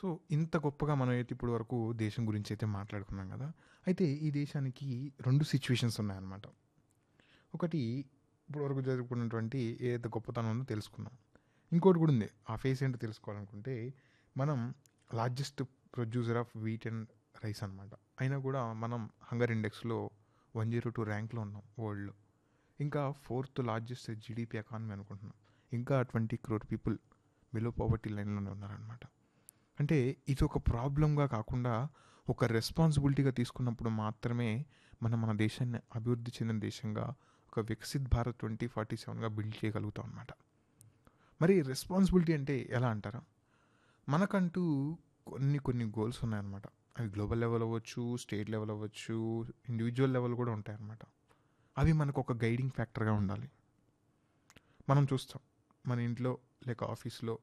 so ఇంత గొప్పగా మనం అయితే ఇప్పుడు వరకు దేశం గురించి అయితే మాట్లాడుకున్నాం కదా అయితే ఈ దేశానికి రెండు సిచ్యువేషన్స్ ఉన్నాయన్నమాట ఒకటి ఇప్పుడు వరకు జరుపుకున్నటువంటి ఏదైతే గొప్పతనం ఉందో తెలుసుకున్నాం ఇంకోటి కూడా ఉంది ఆ ఫేస్ ఏంటో తెలుసుకోవాలనుకుంటే మనం largest producer of wheat and rice అనమాట అయినా కూడా మనం హంగర్ ఇండెక్స్లో వన్ జీరో టూ ర్యాంక్లో ఉన్నాం వరల్డ్లో ఇంకా ఫోర్త్ లార్జెస్ట్ జీడిపి ఎకానమీ అనుకుంటున్నాం ఇంకా twenty crore people below poverty లైన్లోనే ఉన్నారనమాట అంటే ఇది ఒక ప్రాబ్లంగా కాకుండా ఒక రెస్పాన్సిబిలిటీగా తీసుకున్నప్పుడు మాత్రమే మనం మన దేశాన్ని అభివృద్ధి చెందిన దేశంగా ఒక వికసిత్ భారత్ ట్వంటీ ఫార్టీ సెవెన్గా బిల్డ్ చేయగలుగుతాం అనమాట మరి రెస్పాన్సిబిలిటీ అంటే ఎలా అంటారా మనకంటూ కొన్ని కొన్ని గోల్స్ ఉన్నాయన్నమాట అవి గ్లోబల్ లెవెల్ అవ్వచ్చు స్టేట్ లెవెల్ అవ్వచ్చు ఇండివిజువల్ లెవెల్ కూడా ఉంటాయన్నమాట అవి మనకు ఒక గైడింగ్ ఫ్యాక్టర్గా ఉండాలి మనం చూస్తాం మన ఇంట్లో లేక ఆఫీస్లో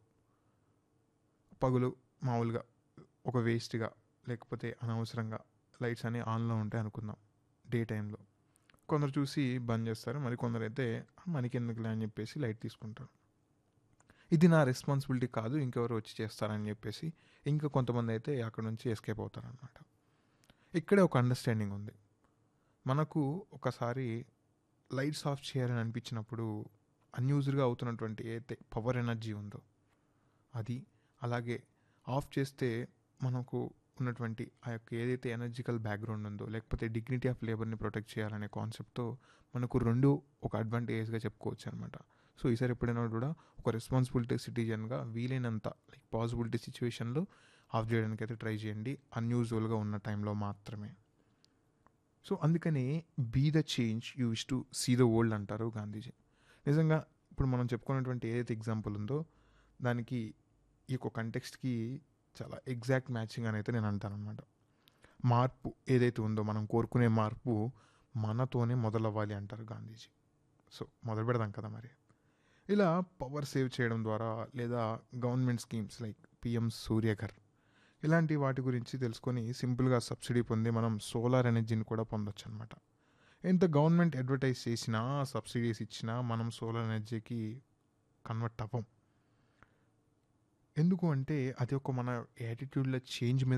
పగులు మామూలుగా ఒక వేస్ట్గా లేకపోతే అనవసరంగా లైట్స్ అన్నీ ఆన్లో ఉంటాయి అనుకుందాం డే టైంలో కొందరు చూసి బంద్ చేస్తారు మరి కొందరు అయితే మనకి ఎందుకులే అని చెప్పేసి లైట్ తీసుకుంటారు ఇది నా రెస్పాన్సిబిలిటీ కాదు ఇంకెవరు వచ్చి చేస్తారని చెప్పేసి ఇంకా కొంతమంది అయితే అక్కడ నుంచి ఎస్కేప్ అవుతారనమాట ఇక్కడే ఒక అండర్స్టాండింగ్ ఉంది మనకు ఒకసారి లైట్స్ ఆఫ్ చేయాలని అనిపించినప్పుడు అన్యూజ్డ్గా అవుతున్నటువంటి ఏదైతే పవర్ ఎనర్జీ ఉందో అది అలాగే ఆఫ్ చేస్తే మనకు ఉన్నటువంటి ఆ యొక్క ఏదైతే ఎనర్జికల్ బ్యాక్గ్రౌండ్ ఉందో లేకపోతే డిగ్నిటీ ఆఫ్ లేబర్ని ప్రొటెక్ట్ చేయాలనే కాన్సెప్ట్తో మనకు రెండు ఒక అడ్వాంటేజ్గా చెప్పుకోవచ్చు అనమాట సో ఈసారి ఎప్పుడైనా కూడా ఒక రెస్పాన్సిబిలిటీ సిటిజన్గా వీలైనంత లైక్ పాసిబిలిటీ సిచ్యువేషన్లో ఆఫ్ చేయడానికి అయితే ట్రై చేయండి అన్యూజువల్గా ఉన్న టైంలో మాత్రమే సో అందుకని be the change you wish to see the world అంటారు గాంధీజీ నిజంగా ఇప్పుడు మనం చెప్పుకున్నటువంటి ఏదైతే ఎగ్జాంపుల్ ఉందో దానికి ఈ యొక్క కంటెక్స్ట్కి చాలా ఎగ్జాక్ట్ మ్యాచింగ్ అని అయితే నేను అంటాను అనమాట మార్పు ఏదైతే ఉందో మనం కోరుకునే మార్పు మనతోనే మొదలవ్వాలి అంటారు గాంధీజీ సో మొదలు పెడదాం కదా మరి ఇలా పవర్ సేవ్ చేయడం ద్వారా లేదా government schemes like PM Suryaghar ఇలాంటి వాటి గురించి తెలుసుకొని సింపుల్గా సబ్సిడీ పొంది మనం సోలార్ ఎనర్జీని కూడా పొందొచ్చు అనమాట ఎంత గవర్నమెంట్ అడ్వర్టైజ్ చేసినా సబ్సిడీస్ ఇచ్చినా మనం సోలార్ ఎనర్జీకి కన్వర్ట్ అవ్వం ఎందుకు అంటే అది ఒక మన యాటిట్యూడ్లో చేంజ్ మీద